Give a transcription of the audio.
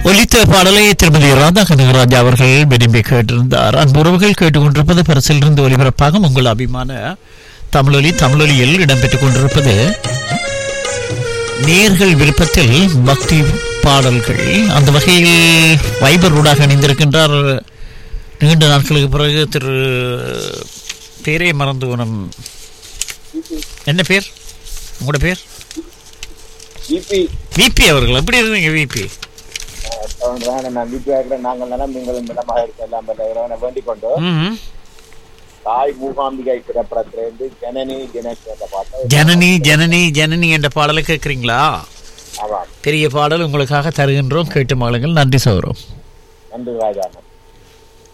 ஒலித்த பாடலை திருமதி ராதா கனகராஜ் அவர்கள் விரும்பி கேட்டிருந்தார் அன்புறவுகள் கேட்டுக்கொண்டிருப்பது பரிசிலிருந்து ஒலிபரப்பாக உங்கள் அபிமான தமிழொலி தமிழொலியில் இடம்பெற்றுக் கொண்டிருப்பது நேர்கள் விருப்பத்தில் பக்தி பாடல்கள் அந்த வகையில் வைபர் ஊடாக இணைந்திருக்கின்றார் நீண்ட நாட்களுக்கு பிறகு திரு பேரே மறந்து போனோம் என்ன பேர் உங்களோட பேர் ஜிபி விபி அவர்கள் எப்படி இருந்தீங்க விபி நான் வீட்டு இருக்கிறேன் நாங்கள் நலம் நீங்களும் நலமாக இருக்க எல்லாம் வல்ல இறைவனை வேண்டிக் கொண்டு ம் தாய் மூகாம்பிகை திரைப்படத்திலிருந்து ஜனனி தினேஷ் என்ற பாட்டை ஜனனி ஜனனி ஜனனி என்ற பாடலை கேட்குறீங்களா ஆமாம் பெரிய பாடல் உங்களுக்காக தருகின்றோம் கேட்டு மகளுங்கள் நன்றி சௌரம் நன்றி ராஜா